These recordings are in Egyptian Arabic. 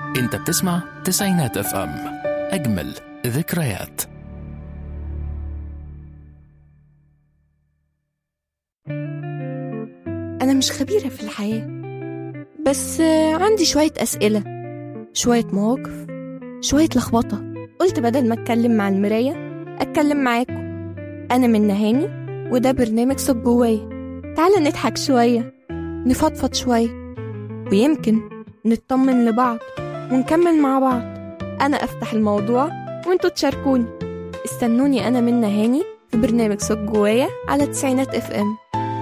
انت بتسمع تسعينات اف ام اجمل ذكريات أنا مش خبيرة في الحياة بس آه، عندي شوية أسئلة شوية مواقف شوية لخبطة قلت بدل ما أتكلم مع المراية أتكلم معاكم أنا من نهاني وده برنامج صوت جوايا تعالى نضحك شوية نفضفض شوية ويمكن نطمن لبعض ونكمل مع بعض أنا أفتح الموضوع وانتوا تشاركوني استنوني أنا من نهاني في برنامج صوت جوايا على تسعينات اف ام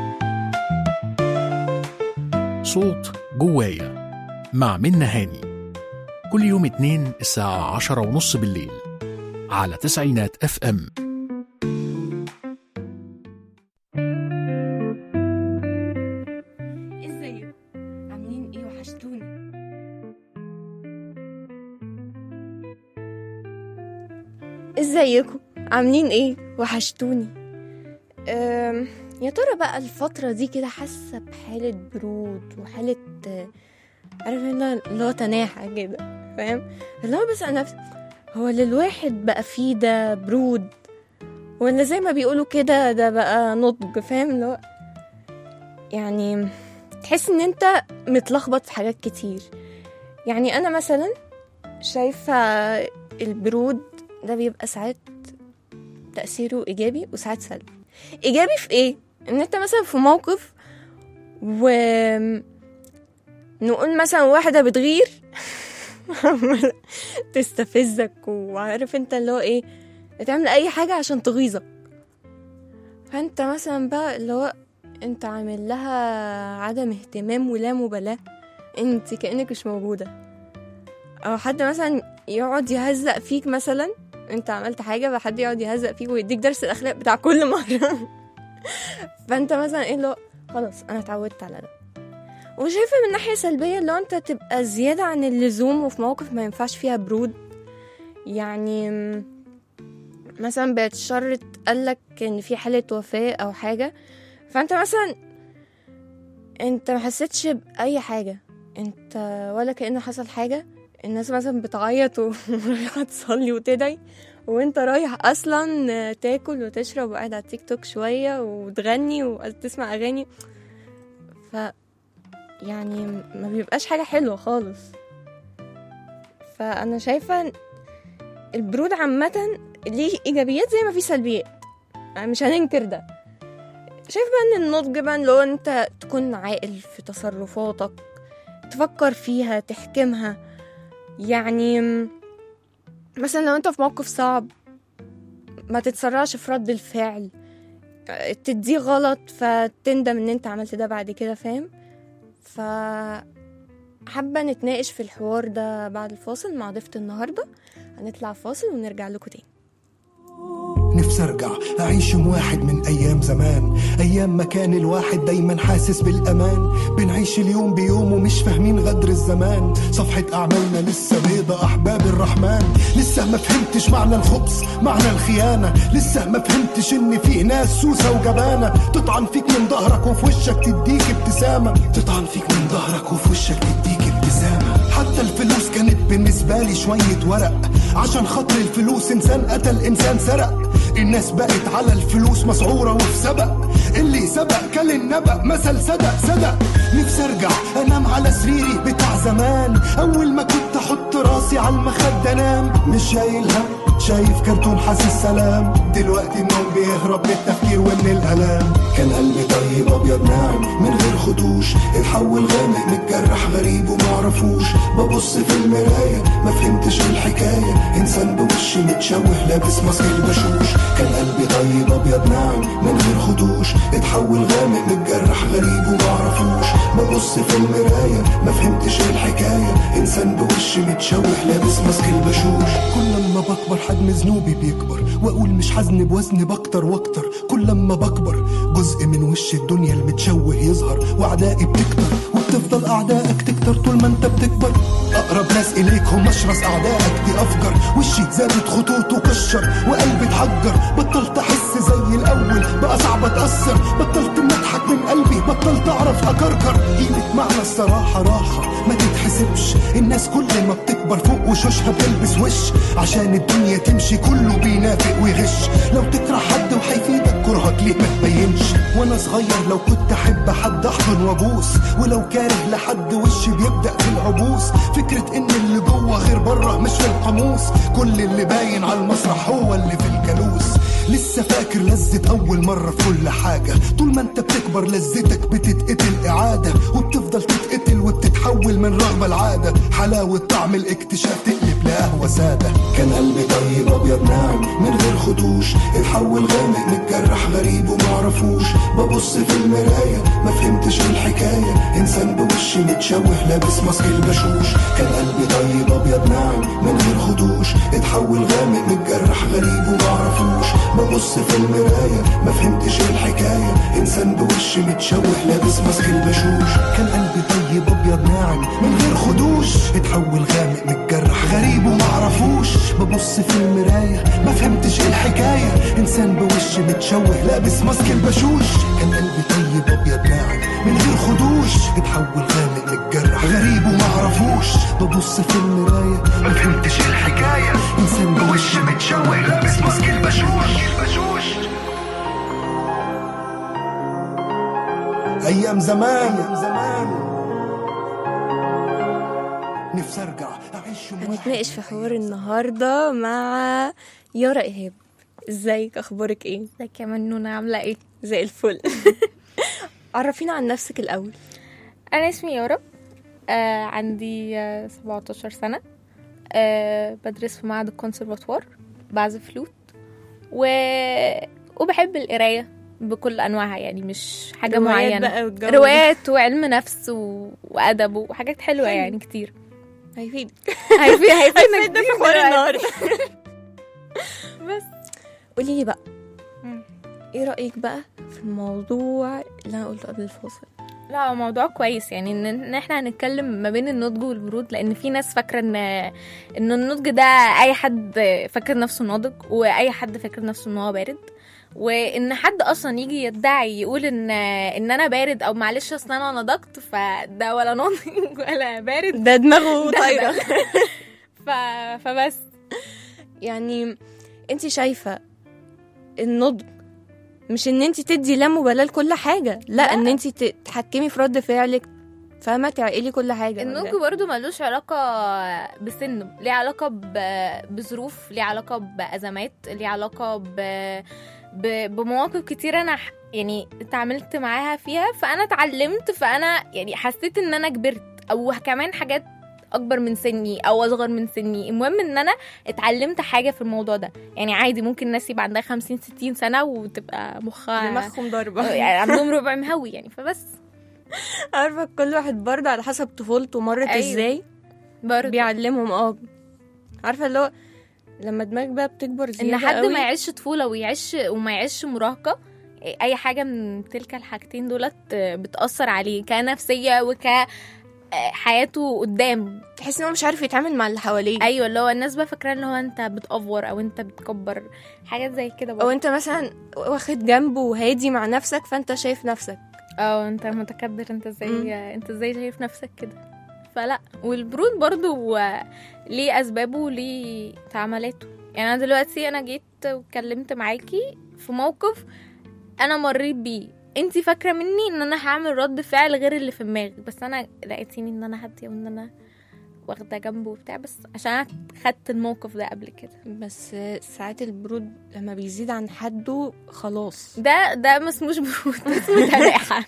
صوت جوايا مع منى هاني كل يوم اتنين الساعة عشرة ونص بالليل على تسعينات اف ام ازيكم عاملين ايه وحشتوني ازيكم عاملين ايه وحشتوني أم، يا ترى بقى الفترة دي كده حاسة بحالة برود وحالة آه، عارف ان اللي هو تناحة كده فاهم اللي هو بسأل نفسي هو اللي الواحد بقى فيه ده برود ولا زي ما بيقولوا كده ده بقى نضج فاهم اللي هو يعني تحس ان انت متلخبط في حاجات كتير يعني انا مثلا شايفة البرود ده بيبقى ساعات تأثيره إيجابي وساعات سلبي إيجابي في إيه؟ إن أنت مثلا في موقف و نقول مثلا واحدة بتغير عمالة تستفزك وعارف انت اللي هو ايه تعمل اي حاجة عشان تغيظك فانت مثلا بقى اللي هو انت عامل لها عدم اهتمام ولا مبالاة انت كأنك مش موجودة او حد مثلا يقعد يهزق فيك مثلا انت عملت حاجة فحد يقعد يهزق فيك ويديك درس الاخلاق بتاع كل مرة فانت مثلا ايه اللي هو خلاص انا اتعودت على ده وشايفة من ناحية سلبية اللي هو انت تبقى زيادة عن اللزوم وفي مواقف ما ينفعش فيها برود يعني م- مثلا بعد الشر اتقالك ان في حالة وفاة او حاجة فانت مثلا انت ما حسيتش بأي حاجة انت ولا كأنه حصل حاجة الناس مثلا بتعيط ورايحة تصلي وتدعي وانت رايح اصلا تاكل وتشرب وقاعد على التيك توك شوية وتغني وتسمع اغاني ف يعني ما بيبقاش حاجة حلوة خالص فأنا شايفة البرود عامة ليه إيجابيات زي ما في سلبيات يعني مش هننكر ده شايف بقى ان النضج بقى اللي هو انت تكون عاقل في تصرفاتك تفكر فيها تحكمها يعني م- مثلا لو انت في موقف صعب ما تتسرعش في رد الفعل تديه غلط فتندم ان انت عملت ده بعد كده فاهم ف حابة نتناقش في الحوار ده بعد الفاصل مع ضيفة النهاردة هنطلع فاصل ونرجع لكم تاني نفسي ارجع اعيش يوم واحد من ايام زمان ايام ما كان الواحد دايما حاسس بالامان بنعيش اليوم بيوم ومش فاهمين غدر الزمان صفحة اعمالنا لسه بيضة احباب الرحمن لسه ما فهمتش معنى الخبز معنى الخيانة لسه ما فهمتش ان في ناس سوسة وجبانة تطعن فيك من ظهرك وفي وشك تديك ابتسامة تطعن فيك من ظهرك وفي وشك تديك ابتسامة حتى الفلوس كانت بالنسبة لي شوية ورق عشان خاطر الفلوس انسان قتل انسان سرق الناس بقت على الفلوس مسعورة وفي سبق اللي سبق كل النبأ مثل صدق صدق نفسي ارجع انام على سريري بتاع زمان اول ما كنت احط راسي على المخدة انام مش شايل هم شايف كرتون حاسس سلام دلوقتي النوم بيهرب من التفكير ومن الالام كان قلبي طيب ابيض ناعم من غير خدوش اتحول غامق متجرح غريب ومعرفوش ببص في المراية ما فهمتش إيه الحكاية انسان بوش متشوه لابس ماسك البشوش كان قلبي طيب ابيض ناعم من غير خدوش اتحول غامق متجرح غريب ومعرفوش ببص في المراية ما فهمتش ايه الحكاية انسان بوش متشوه لابس ماسك البشوش كل ما بكبر حجم ذنوبي بيكبر واقول مش حزن بوزن بكتر واكتر كل ما بكبر جزء من وش الدنيا المتشوه يظهر واعدائي بتكتر وبتفضل اعدائك تكتر طول ما انت بتكبر اقرب ناس اليك هم اشرس اعدائك دي افجر وشي زادت خطوطه كشر وقلبي اتحجر بطلت احس زي الاول بقى صعب اتاثر بطلت نضحك من قلبي بطلت اعرف اكركر قيمه معنى الصراحة راحة ما تتحسبش الناس كل ما بتكبر فوق وشوشها بتلبس وش عشان الدنيا تمشي كله بينافق ويغش لو تكره حد وهيفيدك كرهك ليه ما تبينش وانا صغير لو كنت احب حد احضن وابوس ولو كاره لحد وشي بيبدا في العبوس فكره ان اللي جوه غير بره مش في القاموس كل اللي باين على المسرح هو اللي في الجلوس لسه فاكر لذة أول مرة في كل حاجة طول ما أنت بتكبر لذتك بتتقتل إعادة وبتفضل تتقتل وبتتحول من رغبة لعادة حلاوة طعم الاكتشاف تقلب لقهوة سادة كان قلبي طيب أبيض ناعم من غير خدوش اتحول غامق متجرح غريب ومعرفوش ببص في المراية ما فهمتش إيه الحكاية إنسان بوش متشوه لابس ماسك البشوش كان قلبي طيب أبيض ناعم من غير خدوش اتحول غامق متجرح غريب ومعرفوش ببص في المراية ما فهمتش ايه الحكاية انسان بوش متشوه لابس ماسك البشوش كان قلبي طيب ابيض ناعم من غير خدوش اتحول غامق متجرح غريب ومعرفوش ببص في المراية ما فهمتش ايه الحكاية انسان بوش متشوه لابس ماسك البشوش كان قلبي طيب ابيض ناعم من غير خدوش اتحول غامق متجرح غريب ومعرفوش ببص في المراية ما فهمتش ايه الحكاية انسان بوش متشوه لابس ماسك البشوش ايام زمان ايام زمان نفسي ارجع اعيش يوم واحد هنتناقش في حوار النهاردة مع يارا إيهاب ازيك اخبارك ايه ازيك يا منونة عاملة ايه؟ زي الفل عرفينا عن نفسك الاول أنا اسمي يارا آه عندي آه 17 سنة آه بدرس في معهد الكونسرفاتوار بعزف فلوت و... وبحب القراية بكل أنواعها يعني مش حاجة روايات معينة بقى والجو ده. روايات وعلم نفس و... وأدب وحاجات حلوة يعني كتير هيفيدك هيفيد هيفيدنا هيفيدنا في كتير حوار دلوقتي. النهارده بس قولي لي بقى مم. ايه رأيك بقى في الموضوع اللي انا قلته قبل الفاصل لا هو موضوع كويس يعني ان إن احنا هنتكلم ما بين النضج والبرود لان في ناس فاكره ان ان النضج ده اي حد فاكر نفسه ناضج واي حد فاكر نفسه ان هو بارد وان حد اصلا يجي يدعي يقول ان ان انا بارد او معلش اصل انا نضجت فده ولا ناضج ولا بارد ده دماغه ده- طايرة ف... فبس يعني انت شايفة النضج مش ان انت تدي لا مبالاة لكل حاجة لا, لا. ان انت تتحكمي في رد فعلك فاهمة تعقلي كل حاجة النضج ولا- برضو ملوش علاقة بسن ليه علاقة ب- بظروف ليه علاقة بأزمات ليه علاقة ب... ب... بمواقف كتير أنا ح- يعني اتعاملت معاها فيها فأنا اتعلمت فأنا يعني حسيت إن أنا كبرت أو كمان حاجات أكبر من سني أو أصغر من سني المهم إن أنا اتعلمت حاجة في الموضوع ده يعني عادي ممكن ناس يبقى عندها خمسين ستين سنة وتبقى مخها دماغهم ضربة يعني عندهم ربع مهوي يعني فبس عارفة كل واحد برضه على حسب طفولته مرت أيوة. ازاي برضه بيعلمهم اه عارفة اللي هو لما دماغك بقى بتكبر زيادة ان حد قوي ما يعيش طفوله ويعيش وما يعيش مراهقه اي حاجه من تلك الحاجتين دولت بتاثر عليه كنفسيه وك حياته قدام تحس ان هو مش عارف يتعامل مع اللي حواليه ايوه اللي هو الناس بقى فاكره اللي هو انت بتأفور او انت بتكبر حاجات زي كده او برضه انت مثلا واخد جنبه وهادي مع نفسك فانت شايف نفسك اه انت متكبر انت ازاي مم. انت ازاي شايف نفسك كده فلا والبرود برضو آه، ليه اسبابه وليه تعاملاته يعني انا دلوقتي انا جيت واتكلمت معاكي في موقف انا مريت بيه انت فاكره مني ان انا هعمل رد فعل غير اللي في دماغي بس انا لقيتيني ان انا هاديه وان انا واخده جنبه وبتاع بس عشان انا خدت الموقف ده قبل كده بس ساعات البرود لما بيزيد عن حده خلاص ده ده ما اسموش برود ده اسمه تلاحة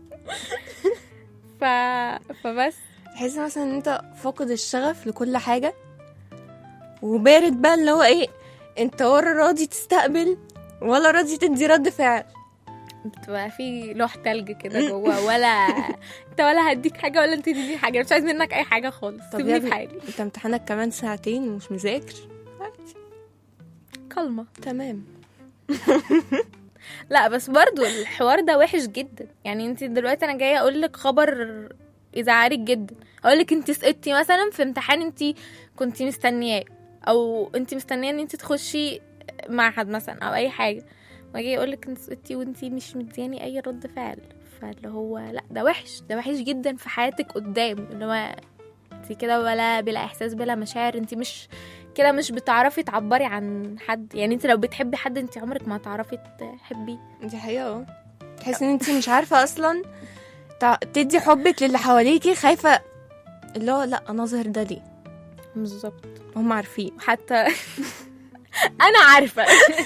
ف... فبس تحس مثلا ان انت فاقد الشغف لكل حاجة وبارد بقى اللي هو ايه انت ولا راضي تستقبل ولا راضي تدي رد فعل بتبقى في لوح تلج كده جوه ولا انت ولا هديك حاجه ولا انت تديني حاجه مش عايز منك اي حاجه خالص طب سيبني يا في ابني، حالي انت امتحانك كمان ساعتين ومش مذاكر كلمه تمام لا بس برضو الحوار ده وحش جدا يعني انت دلوقتي انا جايه اقول لك خبر يزعلك جدا اقول لك انت سقطتي مثلا في امتحان انت كنت مستنياه او انت مستنيه ان انت تخشي معهد مثلا او اي حاجه واجي اقول لك انت سقطتي وانت مش مدياني اي رد فعل فاللي هو لا ده وحش ده وحش جدا في حياتك قدام اللي هو انت كده ولا بلا احساس بلا مشاعر انت مش كده مش بتعرفي تعبري عن حد يعني انت لو بتحبي حد انت عمرك ما هتعرفي تحبيه دي حقيقة اه تحس ان انت مش عارفة اصلا تع- تدي حبك للي حواليكي خايفة اللي هو لا انا اظهر ده ليه بالظبط هم عارفين حتى انا عارفه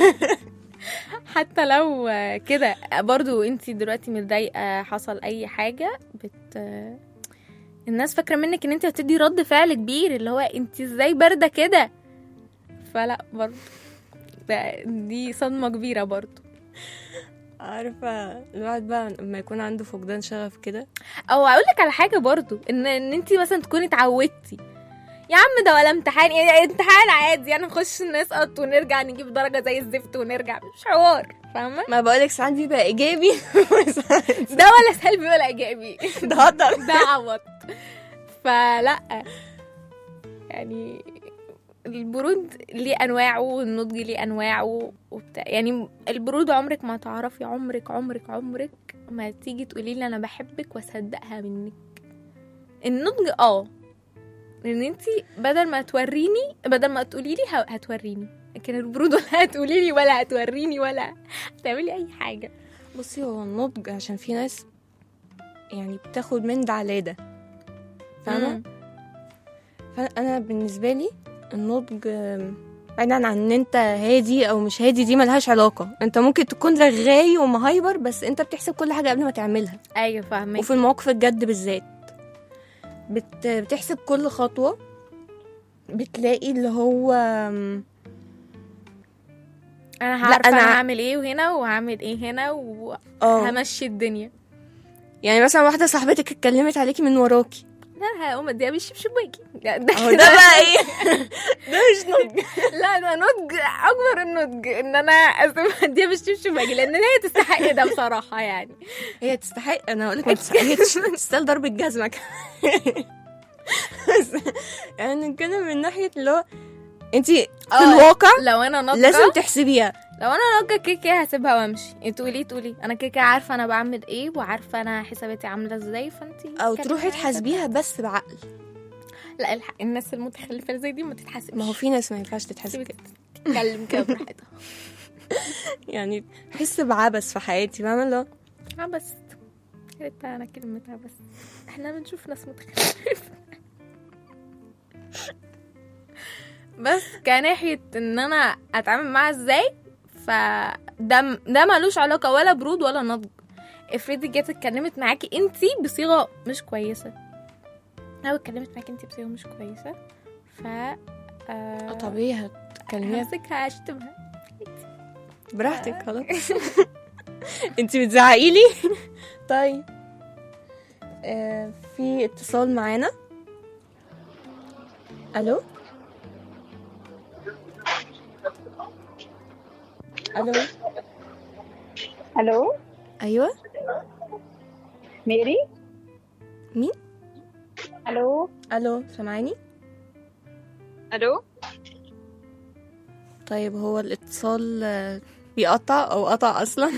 حتى لو كده برضو انت دلوقتي متضايقه حصل اي حاجه بت الناس فاكره منك ان انت هتدي رد فعل كبير اللي هو انت ازاي بارده كده فلا برضو ده- دي صدمه كبيره برضو عارفة الواحد بقى لما يكون عنده فقدان شغف كده او اقول لك على حاجه برضو ان ان انت مثلا تكوني اتعودتي يا عم ده ولا امتحان يعني امتحان عادي يعني نخش نسقط ونرجع نجيب درجه زي الزفت ونرجع مش حوار فاهمه ما بقولك ساعات بيبقى ايجابي وساعات ده ولا سلبي ولا ايجابي ده هطل ده عبط فلا يعني البرود ليه انواعه والنضج ليه انواعه وبتاع يعني البرود عمرك ما تعرفي عمرك عمرك عمرك ما تيجي تقولي لي انا بحبك واصدقها منك النضج اه لان انت بدل ما توريني بدل ما تقولي لي ه- هتوريني لكن البرود ولا هتقولي لي ولا هتوريني ولا هتعملي اي حاجه بصي هو النضج عشان في ناس يعني بتاخد من ده على ده فاهمة مم. فانا بالنسبة لي النضج آم، بعيدا عن ان انت هادي او مش هادي دي ملهاش علاقة انت ممكن تكون رغاي ومهايبر بس انت بتحسب كل حاجة قبل ما تعملها ايوه فاهمك وفي المواقف الجد بالذات بت... بتحسب كل خطوة بتلاقي اللي هو آم، انا لا، عارفه أنا انا ع- هعمل ايه وهنا وهعمل ايه هنا اه وهمشي الدنيا يعني مثلا واحدة صاحبتك اتكلمت عليكي من وراكي لا هقوم اديها بالشبشب واجي لا، ده اهو ده بقى ايه ده مش نضج لا ده نضج اكبر النضج ان انا أسيب- اديها بالشبشب واجي لان هي تستحق ده بصراحه يعني هي تستحق انا اقول لك هي تست- تستاهل ضرب الجزمه كمان. بس يعني نتكلم من ناحيه اللي هو انت في آه، الواقع لو انا ناضجه لازم تحسبيها لو انا ناضجه كده كده هسيبها وامشي تقولي تقولي انا كده كده عارفه انا بعمل ايه وعارفه انا حساباتي عامله ازاي فانت او تروحي تحاسبيها بس بعقل لا الح... الناس المتخلفه اللي زي دي ما تتحاسبش ما هو في ناس ما ينفعش تتحاسب سيبك كده تتكلم كده براحتها يعني بحس بعبث في حياتي فاهمه اللي هو اه بس قلت انا كلمتها بس احنا بنشوف ناس متخلفة بس كناحية ان انا اتعامل معاها ازاي فده ده ملوش علاقة ولا برود ولا نضج افرضي جت اتكلمت معاكي انتي بصيغة مش كويسة لو اتكلمت معاكي انتي بصيغة مش كويسة ف آه طبيعي هتكلميها همسكها اشتمها براحتك خلاص انت بتزعقي لي طيب آه في اتصال معانا الو الو الو ايوه ميري مين الو الو سامعاني الو طيب هو الاتصال آه، بيقطع او قطع اصلا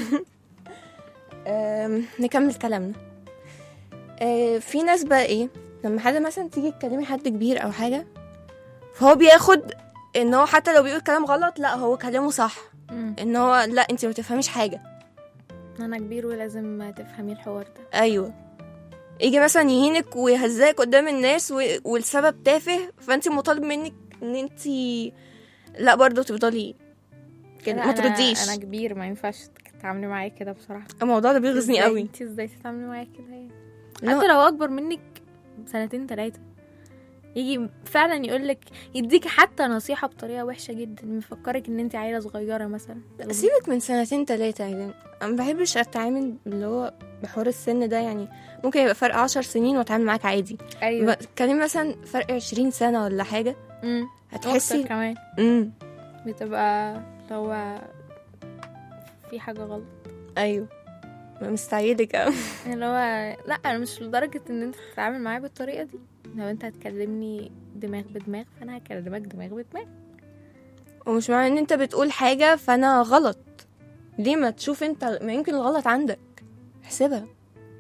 آم، نكمل كلامنا آه، في ناس بقى ايه لما حد مثلا تيجي تكلمي حد كبير او حاجه فهو بياخد ان هو حتى لو بيقول كلام غلط لا هو كلامه صح مم. ان هو لا انت ما تفهميش حاجه انا كبير ولازم تفهمي الحوار ده ايوه يجي مثلا يهينك ويهزقك قدام الناس و... والسبب تافه فانت مطالب منك ان انت لا برضه تفضلي كده لا، ما أنا- ترديش انا كبير ما ينفعش تتعاملي معايا كده بصراحه الموضوع ده بيغزني إزاي- قوي انت ازاي تتعاملي معايا كده يعني لا. حتى لو اكبر منك سنتين ثلاثه يجي فعلا يقولك يديكي حتى نصيحه بطريقه وحشه جدا مفكرك ان انت عيله صغيره مثلا سيبك من سنتين تلاتة يعني انا ما بحبش اتعامل اللي هو بحوار السن ده يعني ممكن يبقى فرق عشر سنين واتعامل معاك عادي ايوه بتكلم مثلا فرق عشرين سنة ولا حاجة امم هتحسي أكتر كمان امم بتبقى اللي هو في حاجه غلط ايوه مستعيدك أوي. اللي هو لا انا مش لدرجه ان انت تتعامل معايا بالطريقه دي لو انت هتكلمني دماغ بدماغ فانا هكلمك دماغ بدماغ ومش معنى ان انت بتقول حاجة فانا غلط ليه ما تشوف انت ما يمكن الغلط عندك احسبها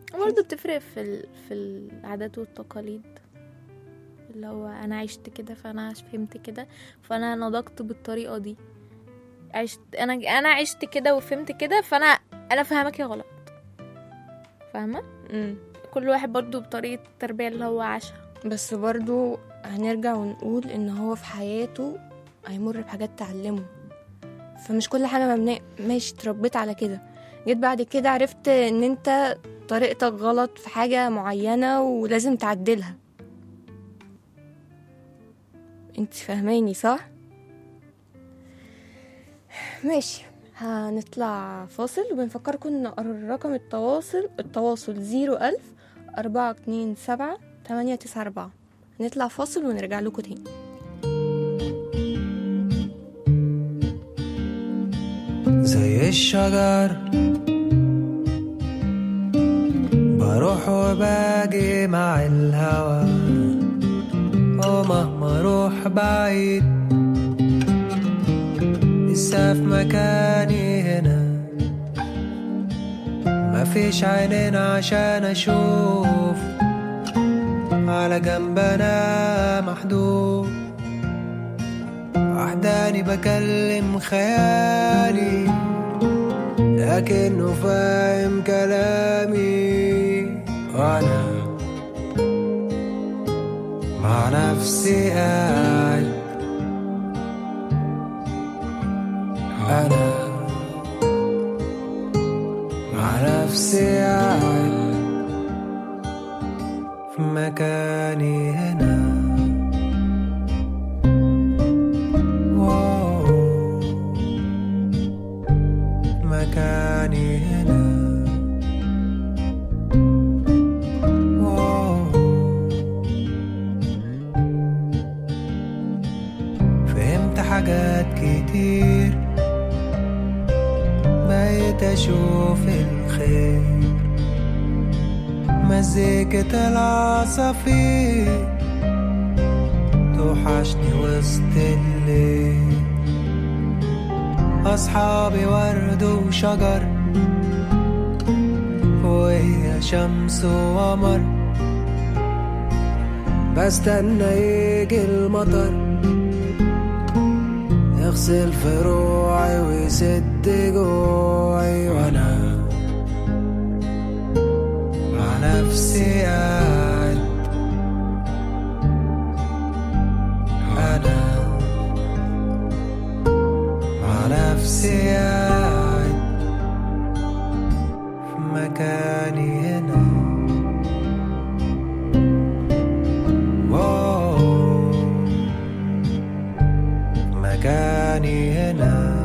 برضه بتفرق في ال... في العادات والتقاليد اللي هو انا عشت كده فانا فهمت كده فانا نضجت بالطريقه دي عشت انا انا عشت كده وفهمت كده فانا انا فاهمك غلط فاهمه مم. كل واحد برضه بطريقه التربيه اللي هو عاشها بس برضو هنرجع ونقول ان هو في حياته هيمر بحاجات تعلمه فمش كل حاجة مبنية ماشي اتربيت على كده جيت بعد كده عرفت ان انت طريقتك غلط في حاجة معينة ولازم تعدلها انت فاهماني صح؟ ماشي هنطلع فاصل وبنفكركم ان رقم التواصل التواصل زيرو ألف أربعة اتنين سبعة تمانية تسعة أربعة نطلع فاصل ونرجع لكم تاني زي الشجر بروح وباجي مع الهوى ومهما اروح بعيد لسه في مكاني هنا مفيش عينين عشان اشوف على جنب انا محدود وحداني بكلم خيالي لكنه فاهم كلامي وانا مع نفسي قاعد انا مع نفسي قاعد في مكاني هنا واو مكاني هنا واو فهمت حاجات كتير بقيت اشوف الخير مزيكة العصافير توحشني وسط الليل أصحابي ورد وشجر وهي شمس وقمر بستنى يجي المطر يغسل فروعي ويسد جوعي وانا مع نفسي قاعد انا مع نفسي قاعد في مكاني هنا واو مكاني هنا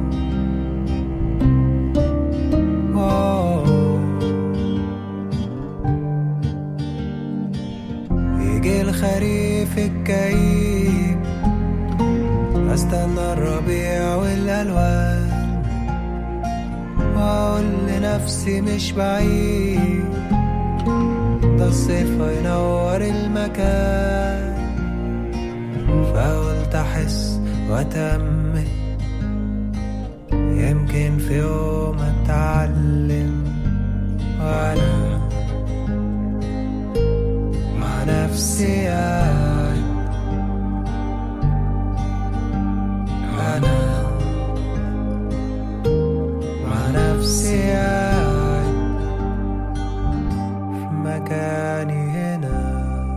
واو يجي الخريف الكئيب استنى الربيع والالوان واقول لنفسي مش بعيد ده الصيف هينور المكان فقلت احس واتامل يمكن في يوم اتعلم وانا مع نفسي قاعد انا مع نفسي قاعد في مكاني هنا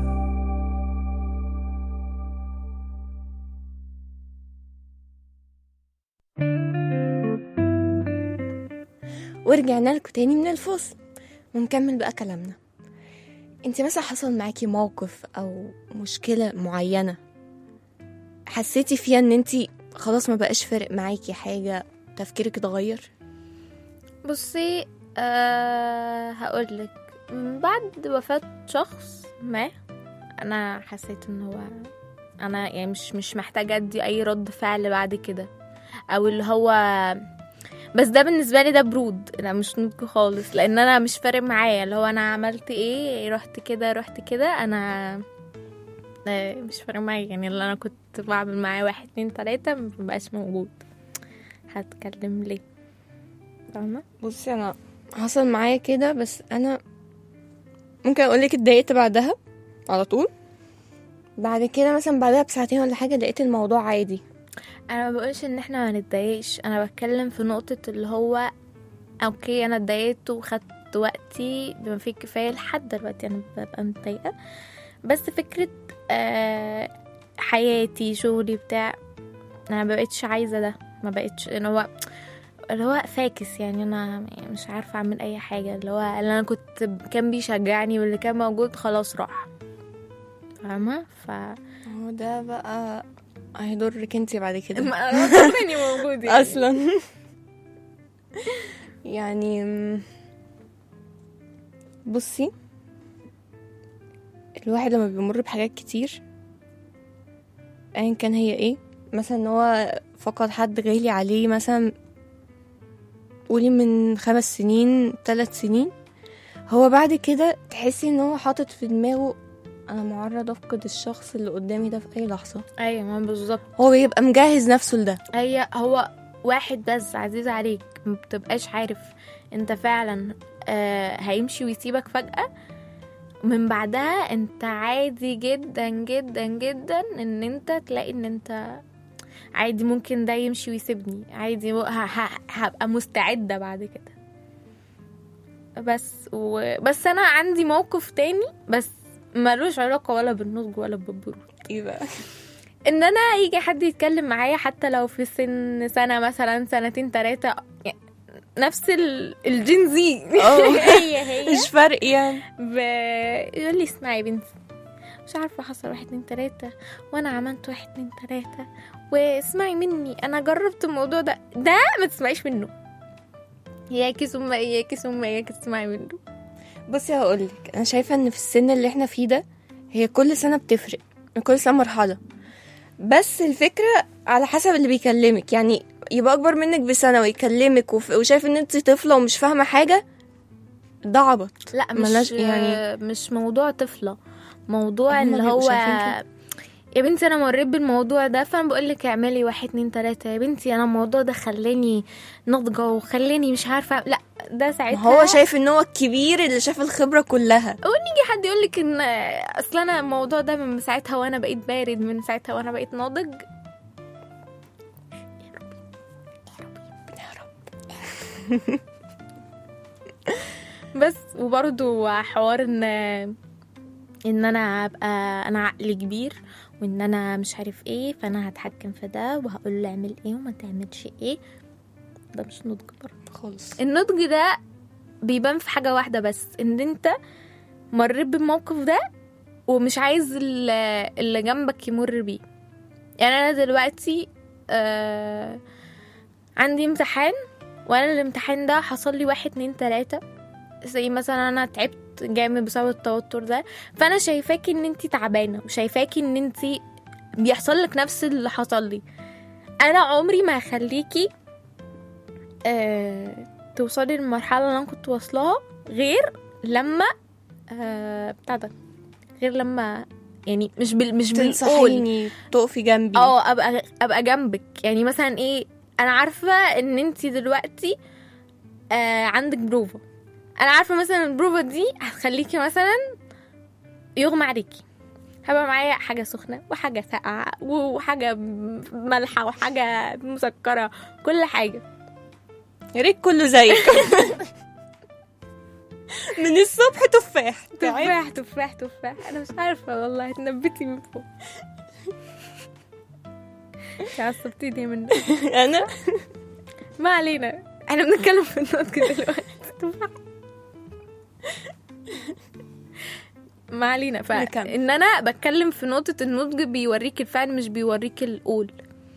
ورجعنا لكم تاني من الفاصل ونكمل بقى كلامنا انت مثلا حصل معاكي موقف او مشكلة معينة حسيتي فيها ان انت خلاص ما بقاش فارق معاكي حاجة تفكيرك اتغير بصي أه هقولك من بعد وفاة شخص ما انا حسيت ان هو انا يعني مش مش محتاجه ادي اي رد فعل بعد كده او اللي هو بس ده بالنسبه لي ده برود لا مش نضج خالص لان انا مش فارق معايا اللي هو انا عملت ايه رحت كده رحت كده انا آه، مش فارق معايا يعني اللي انا كنت بعمل معاه واحد اتنين تلاته مبقاش موجود هتكلم ليه فاهمه بصي انا حصل معايا كده بس انا ممكن اقول لك اتضايقت بعدها على طول بعد كده مثلا بعدها بساعتين ولا حاجه لقيت الموضوع عادي انا ما بقولش ان احنا ما نتضايقش انا بتكلم في نقطة اللي هو اوكي انا اتضايقت وخدت وقتي بما فيه الكفاية لحد دلوقتي انا ببقى متضايقة بس فكرة آه حياتي شغلي بتاع انا ما بقتش عايزة ده ما بقتش اللي هو اللي هو فاكس يعني انا مش عارفة اعمل اي حاجة اللي هو اللي انا كنت كان بيشجعني واللي كان موجود خلاص راح فاهمة ف هو ده بقى هيضرك انت بعد كده ما غصب عني موجود يعني. اصلا يعني م، بصي الواحد لما بيمر بحاجات كتير ايا كان هي ايه مثلا ان هو فقد حد غالي عليه مثلا قولي من خمس سنين ثلاث سنين هو بعد كده تحسي ان هو حاطط في دماغه انا معرض افقد الشخص اللي قدامي ده في اي لحظه ايوه ما بالظبط هو بيبقى مجهز نفسه لده هي هو واحد بس عزيز عليك ما بتبقاش عارف انت فعلا آه هيمشي ويسيبك فجأة من بعدها انت عادي جدا جدا جدا ان انت تلاقي ان انت عادي ممكن ده يمشي ويسيبني عادي ه- ه- هبقى مستعدة بعد كده بس و... بس انا عندي موقف تاني بس ملوش علاقة ولا بالنضج ولا بالبرود ايه بقى ان انا يجي حد يتكلم معايا حتى لو في سن سنه مثلا سنتين ثلاثه نفس ال- الجين زي اه. هي هي مش فرق يعني ب- يقول لي اسمعي يا بنتي مش عارفه حصل واحد اتنين تلاته وانا عملت واحد اتنين تلاته واسمعي مني انا جربت الموضوع ده ده ما تسمعيش منه اياكي ثم اياكي ثم اياكي تسمعي منه بصي هقولك انا شايفه ان في السن اللي احنا فيه ده هي كل سنه بتفرق كل سنه مرحله بس الفكره على حسب اللي بيكلمك يعني يبقى اكبر منك بسنه ويكلمك وف... وشايف ان انت طفله ومش فاهمه حاجه ده عبط لا مش ملاش- يعني يعني- مش موضوع طفله موضوع هما اللي بيبقوا هو شايفين يا بنتي انا مريت بالموضوع ده فانا بقول لك اعملي واحد اتنين تلاته يا بنتي انا الموضوع ده خلاني ناضجه وخلاني مش عارفه لا ده ما ساعتها هو شايف ان هو الكبير اللي شاف الخبره كلها ونيجي حد يقول لك ان اصل انا الموضوع ده من ساعتها وانا بقيت بارد من ساعتها وانا بقيت ناضج بس وبرضو حوار ان ان انا ابقى انا عقلي كبير وان انا مش عارف ايه فانا هتحكم في ده وهقول له اعمل ايه وما تعملش ايه ده مش نضج برضه خالص النضج ده بيبان في حاجة واحدة بس ان انت مريت بالموقف ده ومش عايز ال- اللي جنبك يمر بيه يعني انا دلوقتي آه عندي امتحان وانا الامتحان ده حصل لي واحد اتنين تلاتة زي مثلا انا تعبت جامد بسبب التوتر ده فانا شايفاكي ان انتي تعبانة وشايفاكي ان انتي بيحصل لك نفس اللي حصل لي انا عمري ما هخليكي آه توصلي للمرحلة اللي انا كنت واصلها غير لما آه بتاع ده غير لما يعني مش بال مش بالقول تنصحيني تقفي جنبي اه ابقى ابقى جنبك يعني مثلا ايه انا عارفه ان انت دلوقتي آه عندك بروفا انا عارفه مثلا البروفا دي هتخليكي مثلا يغمى عليكي هبقى معايا حاجه سخنه وحاجه ساقعه وحاجه مالحه وحاجه مسكره كل حاجه يا ريت كله زيك من الصبح تفاح تفاح تفاح تفاح انا مش عارفه والله اتنبتي من فوق انت عصبتيني من انا ما علينا احنا بنتكلم في النضج دلوقتي تفاح ما علينا ف... نكمل. ان انا بتكلم في نقطة النضج بيوريك الفعل مش بيوريك القول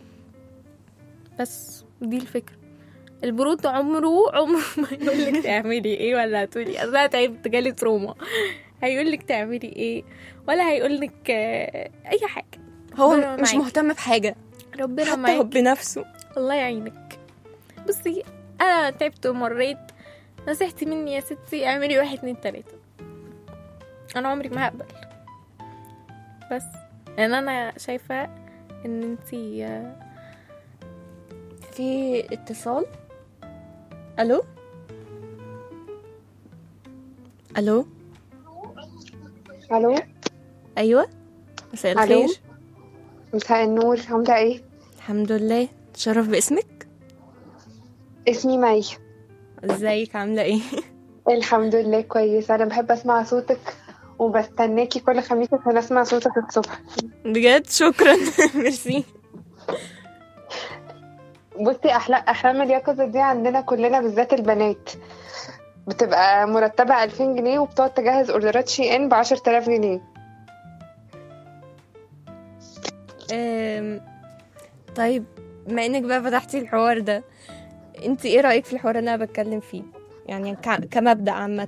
بس دي الفكرة البرود عمره عمره ما يقول لك تعملي ايه ولا هتقولي اصل انا تعبت جالي تروما هيقول لك تعملي ايه ولا هيقول لك اي حاجة هو ربنا مش معاكي. مهتم بحاجه ربنا حتى معاك هو بنفسه الله يعينك بصي انا تعبت ومريت نصيحتي مني يا ستي اعملي واحد اتنين تلاتة انا عمري ما هقبل بس لان انا شايفة ان انتي آه، في اتصال الو الو الو ايوه مساء ألو؟ الخير مساء النور عامله ايه الحمد لله تشرف باسمك اسمي مي ازيك عامله ايه الحمد لله كويس انا بحب اسمع صوتك وبستناكي كل خميس عشان اسمع صوتك الصبح بجد شكرا ميرسي بصي احلام احلام اليقظه دي عندنا كلنا بالذات البنات بتبقى مرتبة 2000 جنيه وبتقعد تجهز اوردرات شي ان ب 10000 جنيه أم، طيب بما انك بقى فتحتي الحوار ده انت ايه رايك في الحوار اللي انا بتكلم فيه يعني ك- كمبدا عامه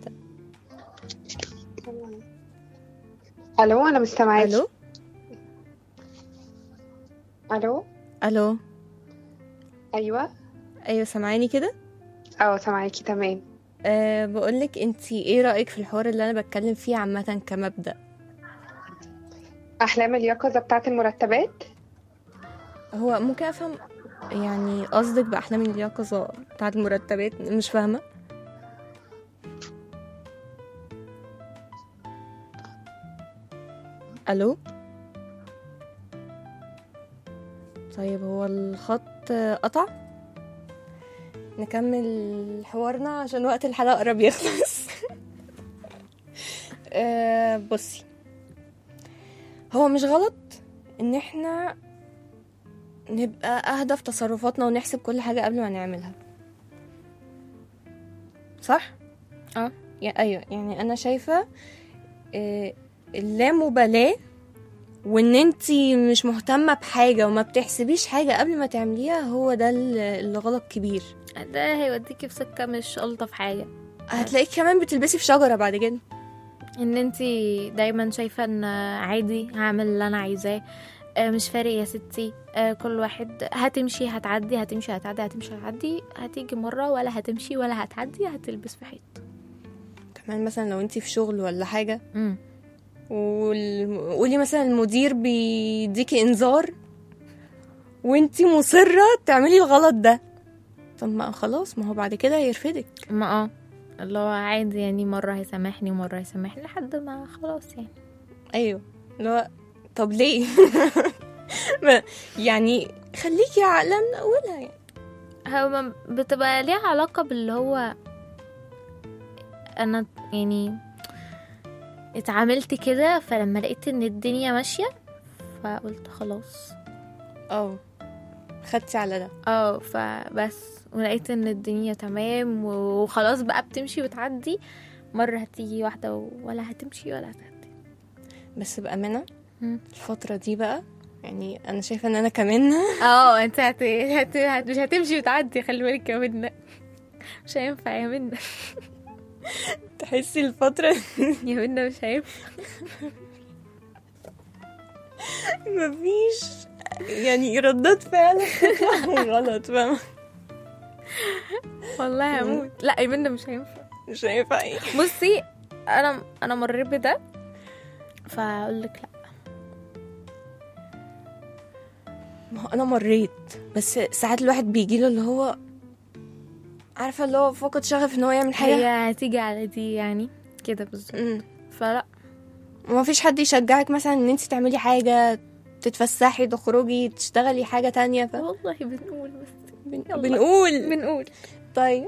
الو انا مش سامعاكي الو الو الو ايوه ايوه سامعاني كده اه سامعاكي تمام أه بقولك انت ايه رايك في الحوار اللي انا بتكلم فيه عامه كمبدا احلام اليقظه بتاعت المرتبات هو ممكن افهم يعني قصدك باحلام اليقظه بتاعت المرتبات مش فاهمه الو طيب هو الخط قطع نكمل حوارنا عشان وقت الحلقه قرب يخلص آه، بصي هو مش غلط ان احنا نبقى اهدى في تصرفاتنا ونحسب كل حاجه قبل ما نعملها صح اه. يا ايوه يعني انا شايفه آه، اللامبالاه وان انتي مش مهتمه بحاجه وما بتحسبيش حاجه قبل ما تعمليها هو ده ال- اللي غلط كبير ده هيوديكي في سكه مش الطف حاجه هتلاقيكي كمان بتلبسي في شجره بعد كده ان انتي دايما شايفه ان عادي هعمل اللي انا عايزاه آه، مش فارق يا ستي آه، كل واحد هتمشي هتعدي هتمشي هتعدي هتمشي هتعدي هتيجي مرة ولا هتمشي ولا هتعدي هتلبس في حيط كمان مثلا لو انتي في شغل ولا حاجه مم. وال- قولي مثلا المدير بيديكي انذار وانتي مصرة تعملي الغلط ده طب ما خلاص ما هو بعد كده هيرفدك ما اه اللي هو عادي يعني مرة هيسامحني ومرة هيسامحني لحد ما خلاص يعني ايوه اللي هو طب ليه ما- يعني خليكي عاقلة من اولها يعني هو ما- بتبقى ليها علاقة باللي هو انا يعني اتعاملت كده فلما لقيت ان الدنيا ماشية فقلت خلاص اه خدتي على ده اه فبس ولقيت ان الدنيا تمام وخلاص بقى بتمشي وتعدي مرة هتيجي واحدة ولا هتمشي ولا هتعدي بس بأمانة مم. الفترة دي بقى يعني انا شايفة ان انا كمان اه انت هت... هت... هت... مش هتمشي وتعدي خلي بالك يا منى مش هينفع يا منى تحسي الفترة يا منى مش هينفع مفيش يعني ردات فعل بتطلع غلط فاهمة والله هموت لا يا منى مش هينفع مش هينفع ايه بصي انا انا مريت بده فاقول لك لا ما هو انا مريت بس ساعات الواحد بيجيله اللي هو عارفه اللي هو فقد شغف ان هو يعمل حاجه هي هتيجي على دي يعني كده بالظبط امم فلا وما فيش حد يشجعك مثلا ان انت تعملي حاجه تتفسحي تخرجي تشتغلي حاجه تانية ف... والله بنقول بس بن... يلا. بنقول بنقول طيب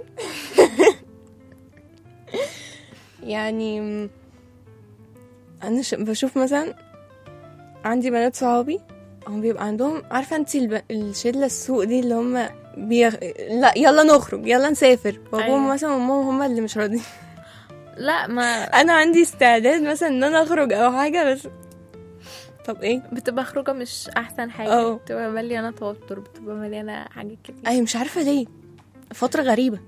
يعني م- انا ش... بشوف مثلا عندي بنات صحابي هم بيبقى عندهم عارفه انت الب... الشله السوق دي اللي هم بيغ... لا يلا نخرج يلا نسافر وابوهم أيوة. مثلا وامهم هم اللي مش راضيين لا ما انا عندي استعداد مثلا ان انا اخرج او حاجه بس طب ايه بتبقى خروجه مش احسن حاجه اه. بتبقى مليانه توتر بتبقى مليانه حاجات كتير اي مش عارفه ليه فتره غريبه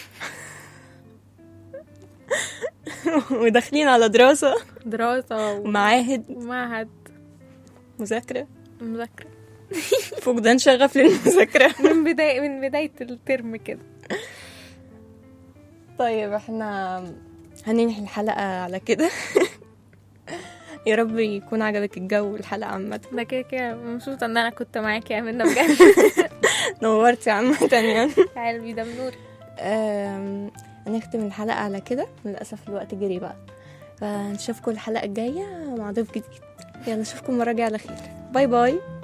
وداخلين على دراسه دراسه ومعاهد ومعهد مذاكره مذاكره فقدان شغف للمذاكره من بدايه من بدايه الترم كده طيب احنا هننهي الحلقه على كده يا رب يكون عجبك الجو الحلقه عامه ده كده كده مبسوطه ان انا كنت معاكي يا منى بجد نورتي عامه يعني قلبي ده بنور أم، هنختم الحلقة على كده للأسف الوقت جري بقى فنشوفكم الحلقة الجاية مع ضيف جديد يلا نشوفكم المرة الجاية على خير باي باي